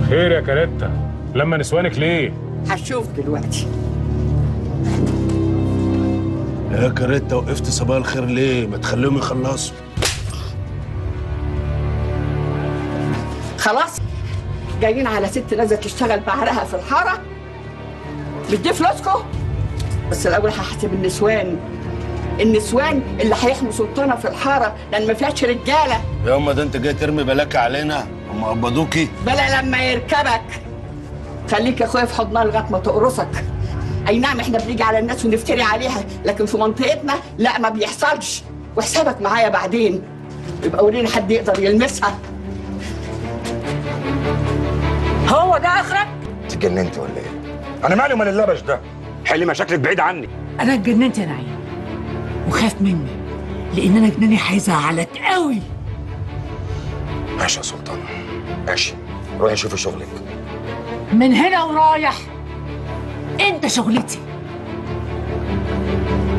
خير يا كاريتا لما نسوانك ليه هشوف دلوقتي يا كاريتا وقفت صباح الخير ليه؟ ما تخليهم يخلصوا خلاص جايين على ست نازله تشتغل بعرها في الحاره مش دي فلوسكم بس الاول هحسب النسوان النسوان اللي هيحموا سلطانه في الحاره لان ما فيهاش رجاله يا اما ده انت جاي ترمي بلاك علينا هم قبضوكي بلا لما يركبك خليك يا اخويا في حضنها لغايه ما تقرصك اي نعم احنا بنيجي على الناس ونفتري عليها لكن في منطقتنا لا ما بيحصلش وحسابك معايا بعدين يبقى وريني حد يقدر يلمسها هو ده اخرك اتجننت ولا ايه؟ انا مالي ومال اللبش ده حلي مشاكلك بعيد عني انا اتجننت يا نعيم وخاف مني لان انا جناني هيزعلك قوي ماشي يا سلطان ماشي روحي شوفي شغلك من هنا ورايح انت شغلتي